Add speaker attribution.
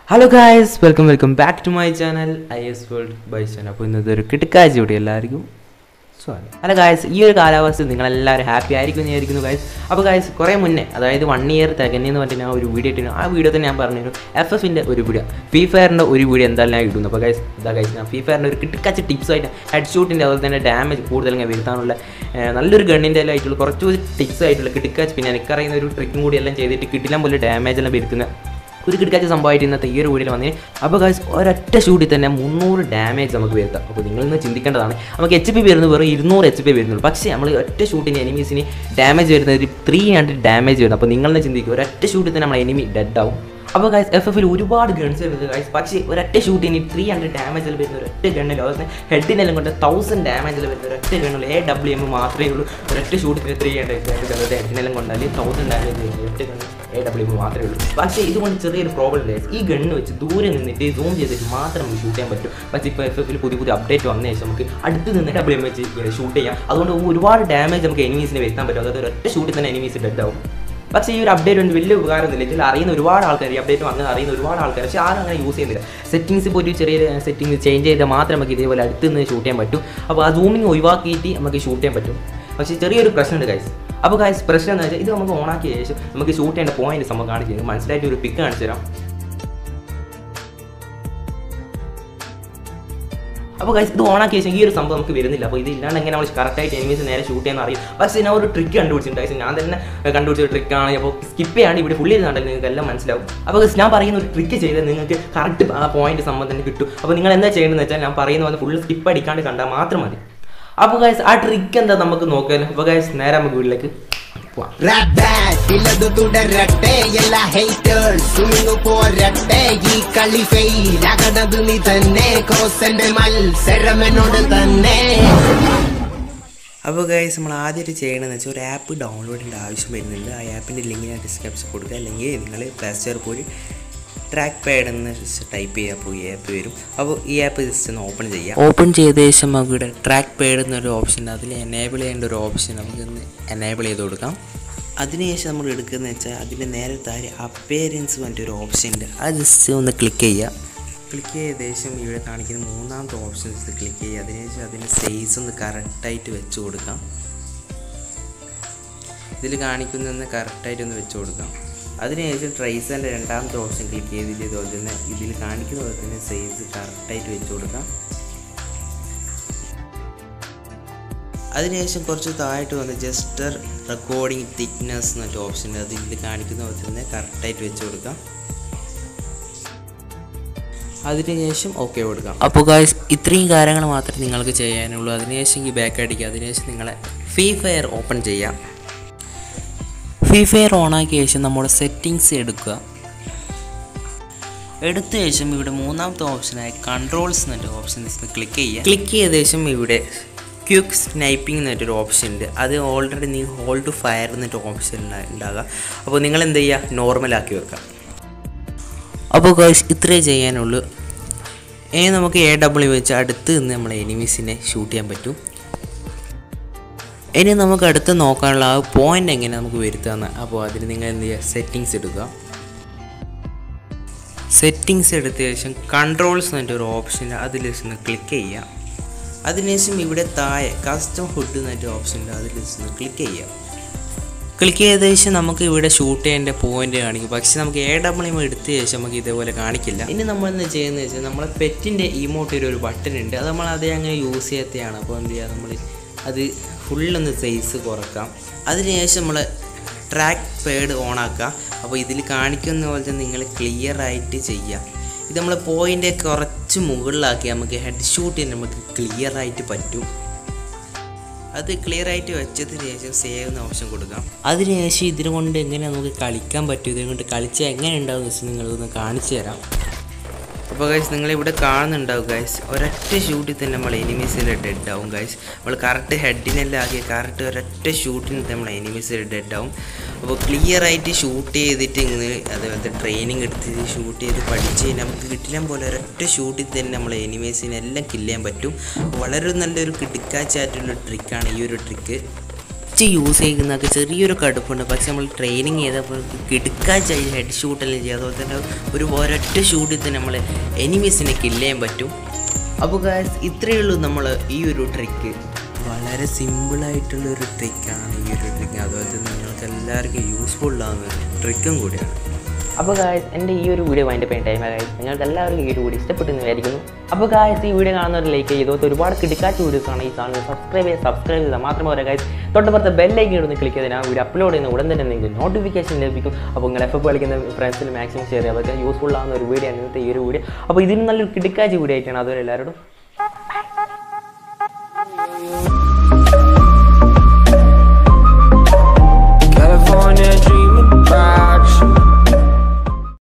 Speaker 1: Hello guys welcome welcome back to my channel I S world by channel അപ്പോൾ ഇന്നത്തെ ഒരു കിടക്കാഴ്ച ഇവിടെ എല്ലാവർക്കും സ്വാഗതം ഹലോ ഗായ്സ് ഈ ഒരു കാലാവസ്ഥയിൽ നിങ്ങളെല്ലാവരും ഹാപ്പി ആയിരിക്കും എന്ന് വിചാരിക്കുന്നു ഗായ്സ് അപ്പോൾ ഗായ്സ് കുറേ മുന്നേ അതായത് വൺ ഇയർ തികഞ്ഞെന്ന് പറഞ്ഞിട്ട് ഞാൻ ഒരു വീഡിയോ ഇട്ടിരുന്നു ആ വീഡിയോ തന്നെ ഞാൻ പറഞ്ഞു എഫ് എഫിൻ്റെ ഒരു വീഡിയോ ഫ്രീ ഫയറിൻ്റെ ഒരു വീഡിയോ എന്തായാലും ഞാൻ ഇടുന്നു അപ്പോൾ ഗൈസ് ഇതാ ഗൈസ് ഞാൻ ഫ്രീ ഫയറിൻ്റെ ഒരു കിടക്കാച്ച ടിപ്സ് ആയിട്ട് ഹെഡ് ഷൂട്ടിൻ്റെ അതുപോലെ തന്നെ ഡാമേജ് കൂടുതൽ ഇങ്ങനെ വരുത്താനുള്ള ഏഹ്, നല്ലൊരു ഗണ്ണിൻ്റെ എല്ലാം ആയിട്ടുള്ള കുറച്ച് ടിപ്സ് ആയിട്ടുള്ള കിടക്കാച്ച് പിന്നെ എനിക്കറിയുന്ന ഒരു ട്രിക്കും കൂടി എല്ലാം ചെയ്തിട്ട് കിട്ടില്ല പോലെ ഡാമേജ് എല്ലാം വരുത്തുന്ന ഒരു കിടക്കാച്ച സംഭവമായിട്ട് ഇന്നത്തെ ഈ ഒരു വീഡിയോയിൽ വന്നതിന് അപ്പോൾ ഗൈസ് ഒരൊറ്റ ഷൂട്ടിൽ തന്നെ മുന്നൂറ് ഡാമേജ് നമുക്ക് വരുത്താം അപ്പോൾ നിങ്ങളിന്ന് ചിന്തിക്കേണ്ടതാണ് നമുക്ക് എച്ച് പി വരുന്നത് വെറും ഇരുന്നൂറ് എച്ച് പി വരുന്നുള്ളൂ പക്ഷേ നമ്മൾ ഒറ്റ ഷൂട്ടിന് എനിമീസിന് ഡാമേജ് വരുന്നത് ഒരു ത്രീ ഹൺഡ്രഡ് ഡാമേജ് വരുന്നത് അപ്പോൾ നിങ്ങളെന്ന് ചിന്തിക്കുക ഒരൊറ്റ ഷൂട്ടിൽ തന്നെ നമ്മൾ എനിമി ഡെഡ് ആവും അപ്പോൾ ഗൈസ് എഫ് എഫിൽ ഒരുപാട് ഗൺസ് വരുന്നത് ഗൈസ് പക്ഷേ ഒരൊറ്റ ഷൂട്ടിന് ത്രീ ഹൺഡ്രഡ് ഡാമേജിൽ വരുന്ന ഒരൊറ്റ ഗണ്ണിൽ അതുപോലെ ഹെഡിനെല്ലാം കൊണ്ട് തൗസൻഡ് ഡാമേജിൽ വരുന്ന ഒരൊറ്റ ഗണ്ണിൽ എ ഡബ്ല്യു എം മാത്രമേ ഉള്ളൂ ഒരൊറ്റ ഷൂട്ടിന് ത്രീ ഹൺഡ്രഡ് ഡാമേജ് ഹെഡിനെല്ലാം കൊണ്ടാൽ തൗസൻഡ് ഡാമേജ് വരുന്ന ഒരൊറ്റ ഗണ്ണ് എ ഡബ്ല്യു എം മാത്രമേ ഉള്ളൂ പക്ഷേ ഇതുകൊണ്ട് ചെറിയൊരു പ്രോബ്ലം ഇല്ല ഈ ഗണ്ണ് വെച്ച് ദൂരെ നിന്നിട്ട് സൂം ചെയ്തിട്ട് മാത്രം നമുക്ക് ഷൂട്ട് ചെയ്യാൻ പറ്റും പക്ഷേ ഇപ്പോൾ എഫ് എഫിൽ പുതിയ പുതിയ അപ്ഡേറ്റ് വന്ന ശേഷം നമുക്ക് അടുത്ത് നിന്ന് ഡബ്ല്യു എം വെച്ച് ഷൂട്ട് ചെയ്യാം അതുകൊണ്ട് ഒരുപാട് ഡാമേജ് നമുക്ക് എനിമീസിന് വരുത്താൻ പറ്റും അതായത് ഒരൊറ്റ ഷൂട്ടിൽ തന്നെ എനിമീസ് ഡെഡ് ആവും പക്ഷേ ഈ ഒരു അപ്ഡേറ്റ് കൊണ്ട് വലിയ ഉപകാരമൊന്നുമില്ല ഇതിൽ അറിയുന്ന ഒരുപാട് ആൾക്കാർ ഈ അപ്ഡേറ്റ് വന്ന് അറിയുന്ന ഒരുപാട് ആൾക്കാർ പക്ഷേ ആരും അങ്ങനെ യൂസ് ചെയ്യുന്നില്ല സെറ്റിങ്സ് ഇപ്പോൾ ഒരു ചെറിയ സെറ്റിംഗ് ചേഞ്ച് ചെയ്താൽ മാത്രമേ നമുക്ക് ഇതേപോലെ അടുത്ത് നിന്ന് ഷൂട്ട് ചെയ്യാൻ പറ്റും അപ്പോൾ ആ സൂമിങ് ഒഴിവാക്കിയിട്ട് നമുക്ക് ഷൂട്ട് ചെയ്യാൻ പറ്റും പക്ഷേ ചെറിയൊരു പ്രശ്നമുണ്ട് ഗൈസ് അപ്പോൾ ഗൈസ് പ്രശ്നം എന്ന് വെച്ചാൽ ഇത് നമുക്ക് ഓണാക്കിയ ശേഷം നമുക്ക് ഷൂട്ട് ചെയ്യേണ്ട പോയിന്റ് നമുക്ക് കാണിച്ചു മനസ്സിലായിട്ട് ഒരു പിക്ക് കാണിച്ചു തരാം അപ്പോൾ ഗൈസ് ഇത് ഓണാക്കിയ ശേഷം ഈ ഒരു സംഭവം നമുക്ക് വരുന്നില്ല അപ്പോൾ ഇത് ഇല്ലാണ്ട് എങ്ങനെ നമ്മൾ കറക്റ്റായിട്ട് എനിമീസ് നേരെ ഷൂട്ട് ചെയ്യാൻ അറിയും പക്ഷേ ഞാൻ ഒരു ട്രിക്ക് കണ്ടുപിടിച്ചിട്ടുണ്ട് guys. ഞാൻ തന്നെ കണ്ടുപിടിച്ച ട്രിക്കാണ് അപ്പോൾ സ്കിപ്പ് ചെയ്യാണ്ട് ഇവിടെ ഫുള്ളി ഇരുന്നുണ്ടെങ്കിൽ നിങ്ങൾക്ക് എല്ലാം മനസ്സിലാവും അപ്പോൾ guys, ഞാൻ പറയുന്ന ഒരു ട്രിക്ക് ചെയ്താൽ നിങ്ങൾക്ക് കറക്റ്റ് ആ പോയിന്റ് സംഭവം തന്നെ കിട്ടും അപ്പോൾ നിങ്ങൾ എന്താ ചെയ്യേണ്ടതെന്ന് വെച്ചാൽ ഞാൻ പറയുന്ന പോലെ ഫുള്ള് സ്കിപ്പ് അടിക്കാണ്ട് കണ്ടാൽ മാത്രം മതി അപ്പോൾ ഗൈസ് ആ ട്രിക്ക് എന്താ നമുക്ക് നോക്കാമല്ലോ അപ്പോൾ ഗൈസ് നേരെ നമുക്ക് വീട്ടിലേക്ക് പോവാം
Speaker 2: റാപ്പ് ബാറ്റ് ഇല്ലതു തുടരട്ടെ എല്ലാ ഹേറ്റേഴ്സ് തുണിന്നു പോരട്ടെ ഈ കളി ഫെയിൽ ആകണത് നീ തന്നെ ക്രോസന്റെ മത്സരം എന്നോട് തന്നെ
Speaker 3: അപ്പോൾ ഗൈസ് നമ്മൾ ആദ്യമായിട്ട് ചെയ്യണമെന്ന് വെച്ചാൽ ഒരു ആപ്പ് ഡൗൺലോഡിൻ്റെ ആവശ്യം വരുന്നുണ്ട് ആ ആപ്പിൻ്റെ ലിങ്ക് ഞാൻ ഡിസ്ക്രിപ്ഷൻ കൊടുക്കുക അല്ലെങ്കിൽ നിങ്ങൾ പ്ലേ സ്റ്റോറിൽ പോയി ട്രാക്ക് പാഡ് എന്ന് ടൈപ്പ് ചെയ്യാൻ പോയി ആപ്പ് വരും അപ്പോൾ ഈ ആപ്പ് ജസ്റ്റ് ഒന്ന് ഓപ്പൺ ചെയ്യാം ഓപ്പൺ ചെയ്ത ശേഷം നമുക്ക് ഇവിടെ ട്രാക്ക് പാഡ് എന്നൊരു ഓപ്ഷൻ ഉണ്ട് അതിൽ എനേബിൾ ചെയ്യേണ്ട ഒരു ഓപ്ഷൻ നമുക്ക് ഇന്ന് എനേബിൾ ചെയ്ത് കൊടുക്കാം അതിനുശേഷം നമ്മൾ എടുക്കുന്നത് വെച്ചാൽ അതിൻ്റെ നേരെ താഴെ അപ്പേരൻസ് പറഞ്ഞിട്ടൊരു ഓപ്ഷൻ ഉണ്ട് അത് ജസ്റ്റ് ഒന്ന് ക്ലിക്ക് ചെയ്യുക ക്ലിക്ക് ചെയ്ത ശേഷം ഇവിടെ കാണിക്കുന്ന മൂന്നാമത്തെ ഓപ്ഷൻസ് ക്ലിക്ക് ചെയ്യുക അതിനുശേഷം അതിൻ്റെ സൈസ് ഒന്ന് കറക്റ്റായിട്ട് വെച്ച് കൊടുക്കാം ഇതിൽ കാണിക്കുന്നതെന്ന് കറക്റ്റായിട്ട് ഒന്ന് വെച്ച് കൊടുക്കാം അതിനുശേഷം ട്രൈസറിൻ്റെ രണ്ടാമത്തെ ഓപ്ഷൻ ക്ലിക്ക് ചെയ്തിട്ട് ഇതുപോലെ തന്നെ ഇതിൽ കാണിക്കുന്ന പോലെ തന്നെ സൈസ് കറക്റ്റായിട്ട് വെച്ച് കൊടുക്കാം അതിനുശേഷം കുറച്ച് താഴോട്ട് വന്ന് ജസ്റ്റർ റെക്കോർഡിംഗ് തിക്നെസ് എന്നൊരു ഓപ്ഷൻ ഉണ്ട് അത് ഇതിൽ കാണിക്കുന്ന പോലെ തന്നെ കറക്റ്റായിട്ട് വെച്ച് കൊടുക്കാം അതിനുശേഷം ഓക്കെ കൊടുക്കാം അപ്പോൾ ഗായ്സ് ഇത്രയും കാര്യങ്ങൾ മാത്രമേ നിങ്ങൾക്ക് ചെയ്യാനുള്ളൂ അതിനുശേഷം ഈ ബാക്ക് അടിക്കുക അതിനുശേഷം നിങ്ങളെ ഫ്രീ ഫയർ ഓപ്പൺ ചെയ്യാം ഫ്രീ ഫയർ ഓണാക്കിയ ശേഷം നമ്മുടെ സെറ്റിങ്സ് എടുക്കുക എടുത്ത ശേഷം ഇവിടെ മൂന്നാമത്തെ ഓപ്ഷനായ കൺട്രോൾസ് എന്നൊരു ഓപ്ഷൻ ക്ലിക്ക് ചെയ്യുക ക്ലിക്ക് ചെയ്ത ശേഷം ഇവിടെ ക്വിക്ക് സ്നൈപ്പിംഗ് എന്നൊരു ഓപ്ഷൻ ഉണ്ട് അത് ഓൾറെഡി നിങ്ങൾ ഹോൾഡ് ഫയർ എന്നൊരു ഓപ്ഷൻ ഉണ്ടാകുക അപ്പോൾ നിങ്ങൾ എന്ത് ചെയ്യുക നോർമലാക്കി വെക്കുക അപ്പോൾ ഗൈസ് ഇത്രേ ചെയ്യാനുള്ളൂ ഇനി നമുക്ക് എ ഡബ്ല്യു വെച്ച് അടുത്ത് നിന്ന് നമ്മളെ എനിമീസിനെ ഷൂട്ട് ചെയ്യാൻ പറ്റും ഇനി നമുക്ക് അടുത്ത് നോക്കാനുള്ള ആ പോയിന്റ് എങ്ങനെ നമുക്ക് വരുത്താമെന്ന് അപ്പോൾ അതിന് നിങ്ങൾ എന്ത് ചെയ്യുക സെറ്റിങ്സ് എടുക്കുക സെറ്റിങ്സ് എടുത്ത ശേഷം കൺട്രോൾസ് എന്നിട്ട് ഒരു ഓപ്ഷൻ അതിൽ ഒന്ന് ക്ലിക്ക് ചെയ്യുക അതിനുശേഷം ഇവിടെ താഴെ കസ്റ്റം ഹുഡ് എന്നൊരു ഓപ്ഷൻ ഉണ്ട് അതിൽ ഒന്ന് ക്ലിക്ക് ചെയ്യുക ക്ലിക്ക് ചെയ്ത ശേഷം നമുക്ക് ഇവിടെ ഷൂട്ട് ചെയ്യേണ്ട പോയിന്റ് കാണിക്കും പക്ഷെ നമുക്ക് എ ഡബ്ല്യു എടുത്ത ശേഷം നമുക്ക് ഇതേപോലെ കാണിക്കില്ല ഇനി നമ്മൾ എന്താ ചെയ്യുന്നത് വെച്ചാൽ നമ്മളെ പെറ്റിൻ്റെ ഇമോട്ടിൽ ഒരു ബട്ടൺ ഉണ്ട് അത് നമ്മൾ അതേ അങ്ങനെ യൂസ് ചെയ്യാത്തതാണ് അപ്പോൾ എന്ത് ചെയ്യുക നമ്മൾ അത് ഫുള്ളൊന്ന് സൈസ് കുറക്കാം അതിനുശേഷം നമ്മൾ ട്രാക്ക് പേഡ് ഓൺ ആക്കുക അപ്പോൾ ഇതിൽ കാണിക്കുന്ന പോലെ തന്നെ നിങ്ങൾ ക്ലിയർ ആയിട്ട് ചെയ്യുക ഇത് നമ്മൾ പോയിൻ്റ് കുറച്ച് മുകളിലാക്കി നമുക്ക് ഹെഡ് ഷൂട്ട് ചെയ്യാൻ നമുക്ക് ക്ലിയർ ആയിട്ട് പറ്റും അത് ക്ലിയർ ആയിട്ട് വെച്ചതിന് ശേഷം സേവ് എന്ന ഓപ്ഷൻ കൊടുക്കാം അതിനുശേഷം ഇതിനെ കൊണ്ട് എങ്ങനെ നമുക്ക് കളിക്കാൻ പറ്റും ഇതിനെ കൊണ്ട് കളിച്ചാൽ എങ്ങനെ ഉണ്ടാവും വെച്ച് നിങ്ങളൊന്ന് കാണിച്ചു തരാം അപ്പോൾ ഗൈസ് നിങ്ങളിവിടെ കാണുന്നുണ്ടാവും ഗൈസ് ഒരൊറ്റ ഷൂട്ടിൽ തന്നെ നമ്മൾ എനിമീസിൽ ഡെഡ് ആവും ഗൈസ് നമ്മൾ കറക്റ്റ് ഹെഡിനെല്ലാം ആക്കി കറക്റ്റ് ഒരൊറ്റ ഷൂട്ടിന് നമ്മൾ എനിമീസിൽ ഡെഡ് ആവും അപ്പോൾ ക്ലിയർ ആയിട്ട് ഷൂട്ട് ചെയ്തിട്ട് ഇങ്ങനെ അതേപോലത്തെ ട്രെയിനിങ് എടുത്ത് ഷൂട്ട് ചെയ്ത് പഠിച്ച് കഴിഞ്ഞാൽ നമുക്ക് കിട്ടില്ല പോലെ ഒരൊറ്റ ഷൂട്ടിൽ തന്നെ നമ്മൾ എനിമീസിനെല്ലാം കില്ല് ചെയ്യാൻ പറ്റും വളരെ നല്ലൊരു കിടുക്കാച്ചായിട്ടുള്ള ട്രിക്കാണ് ഈ ഒരു ട്രിക്ക് ഫസ്റ്റ് യൂസ് ചെയ്യുന്നതൊക്കെ ചെറിയൊരു കടുപ്പുണ്ട് പക്ഷെ നമ്മൾ ട്രെയിനിങ് ചെയ്തപ്പോൾ കിടക്കാൻ ചെയ്യും ഹെഡ് ഷൂട്ടെല്ലാം ചെയ്യും അതുപോലെ തന്നെ ഒരു ഒരൊറ്റ ഷൂട്ടിൽ തന്നെ നമ്മൾ എനിമീസിനെ കില്ല് ചെയ്യാൻ പറ്റും അപ്പോൾ ഗായ്സ് ഇത്രയേ ഉള്ളൂ നമ്മൾ ഈ ഒരു ട്രിക്ക് വളരെ സിമ്പിളായിട്ടുള്ള ഒരു ട്രിക്കാണ് ഈ ഒരു ട്രിക്ക് അതുപോലെ തന്നെ നിങ്ങൾക്ക് എല്ലാവർക്കും യൂസ്ഫുൾ ആവുന്ന ഒരു ട്രിക്കും കൂടിയാണ്
Speaker 1: അപ്പോൾ ഗായ്സ് എൻ്റെ ഈ ഒരു വീഡിയോ വൈൻഡ് ചെയ്യാൻ ടൈം ഗായ്സ് നിങ്ങൾക്ക് എല്ലാവർക്കും ഈ ഒരു വീഡിയോ ഇഷ്ടപ്പെട്ടെന്ന് വിചാരിക്കുന്നു അപ്പോൾ ഗായ്സ് ഈ വീഡിയോ കാണുന്നവർ ലൈക്ക് ചെയ്തോ ഒരുപാട് കിടക്കാച്ച വീഡിയോസ് ആണ് ഈ ചാനൽ സബ്സ്ക്രൈബ് ചെയ്ത് സബ്സ്ക്രൈബ് ചെയ്താൽ മാത്രമേ പോരാ ഗായ്സ് തൊട്ടപ്പുറത്തെ ബെല്ലൈക്കൻ ഒന്ന് ക്ലിക്ക് ചെയ്താൽ ആ വീഡിയോ അപ്ലോഡ് ചെയ്യുന്ന ഉടൻ തന്നെ നിങ്ങൾക്ക് നോട്ടിഫിക്കേഷൻ ലഭിക്കും അപ്പോൾ നിങ്ങൾ എഫ് എഫ് കളിക്കുന്ന ഫ്രണ്ട്സിന് മാക്സിമം ഷെയർ ചെയ്യുക അവർക്ക് യൂസ്ഫുൾ ആവുന്ന ഒരു വീഡിയോ ആണ് ഇന്നത്തെ ഈ ഒരു വീഡിയോ അപ്പോൾ ഇതിന് നല്ലൊരു കിടക്കാച്ച വീഡിയോ ആയിട്ടാണ് അതുവരെ എല്ലാവരോടും
Speaker 4: California dreaming about